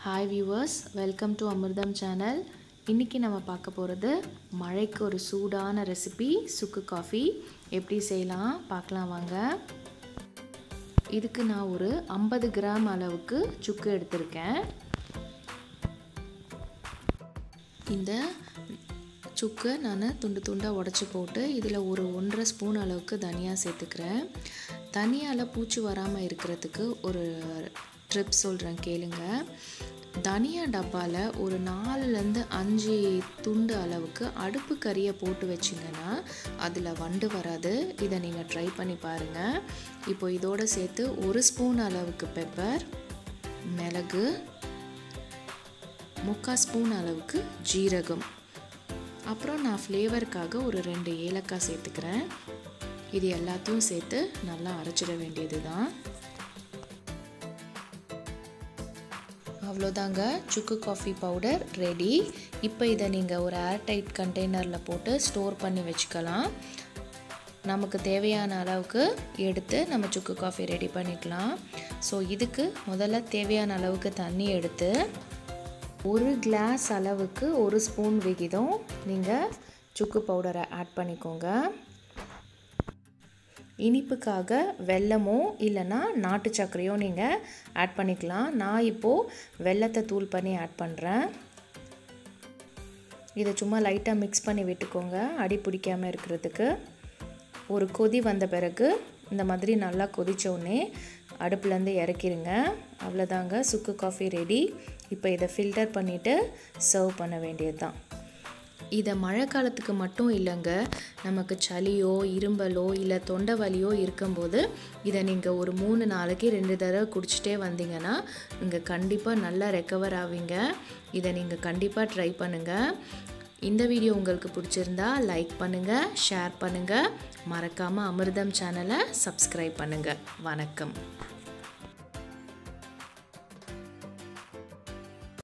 hi viewers welcome to Amirtham channel இன்றைக்கி நம்ம பார்க்க போகிறது மழைக்கு ஒரு சூடான ரெசிபி சுக்கு காஃபி எப்படி செய்யலாம் பார்க்கலாம் வாங்க இதுக்கு நான் ஒரு ஐம்பது கிராம் அளவுக்கு சுக்கு எடுத்திருக்கேன் இந்த சுக்கை நான் துண்டு துண்டாக உடச்சி போட்டு இதில் ஒரு ஒன்றரை ஸ்பூன் அளவுக்கு தனியாக சேர்த்துக்கிறேன் தனியால் பூச்சி வராமல் இருக்கிறதுக்கு ஒரு ட்ரிப் சொல்கிறேன் கேளுங்க தனியா டப்பாவில் ஒரு நாலுலேருந்து அஞ்சு துண்டு அளவுக்கு அடுப்பு கறியை போட்டு வச்சிங்கன்னா அதில் வண்டு வராது இதை நீங்கள் ட்ரை பண்ணி பாருங்கள் இப்போ இதோடு சேர்த்து ஒரு ஸ்பூன் அளவுக்கு பெப்பர் மிளகு முக்கால் ஸ்பூன் அளவுக்கு ஜீரகம் அப்புறம் நான் ஃப்ளேவருக்காக ஒரு ரெண்டு ஏலக்காய் சேர்த்துக்கிறேன் இது எல்லாத்தையும் சேர்த்து நல்லா அரைச்சிட வேண்டியது தான் அவ்வளோதாங்க சுக்கு காஃபி பவுடர் ரெடி இப்போ இதை நீங்கள் ஒரு ஏர்டைட் கண்டெய்னரில் போட்டு ஸ்டோர் பண்ணி வச்சுக்கலாம் நமக்கு தேவையான அளவுக்கு எடுத்து நம்ம சுக்கு காஃபி ரெடி பண்ணிக்கலாம் ஸோ இதுக்கு முதல்ல தேவையான அளவுக்கு தண்ணி எடுத்து ஒரு கிளாஸ் அளவுக்கு ஒரு ஸ்பூன் விகிதம் நீங்கள் சுக்கு பவுடரை ஆட் பண்ணிக்கோங்க இனிப்புக்காக வெல்லமோ இல்லைன்னா நாட்டு சர்க்கரையோ நீங்கள் ஆட் பண்ணிக்கலாம் நான் இப்போது வெல்லத்தை தூள் பண்ணி ஆட் பண்ணுறேன் இதை சும்மா லைட்டாக மிக்ஸ் பண்ணி விட்டுக்கோங்க அடி பிடிக்காமல் இருக்கிறதுக்கு ஒரு கொதி வந்த பிறகு இந்த மாதிரி நல்லா கொதித்தோடனே அடுப்புலேருந்து இறக்கிடுங்க அவ்வளோதாங்க சுக்கு காஃபி ரெடி இப்போ இதை ஃபில்டர் பண்ணிவிட்டு சர்வ் பண்ண வேண்டியது தான் இதை மழை காலத்துக்கு மட்டும் இல்லைங்க நமக்கு சளியோ இரும்பலோ இல்லை தொண்டை வலியோ இருக்கும்போது இதை நீங்கள் ஒரு மூணு நாளைக்கு ரெண்டு தடவை குடிச்சிட்டே வந்தீங்கன்னா நீங்கள் கண்டிப்பாக நல்லா ரெக்கவர் ஆவீங்க இதை நீங்கள் கண்டிப்பாக ட்ரை பண்ணுங்கள் இந்த வீடியோ உங்களுக்கு பிடிச்சிருந்தா லைக் பண்ணுங்கள் ஷேர் பண்ணுங்கள் மறக்காமல் அமிர்தம் சேனலை சப்ஸ்கிரைப் பண்ணுங்கள் வணக்கம்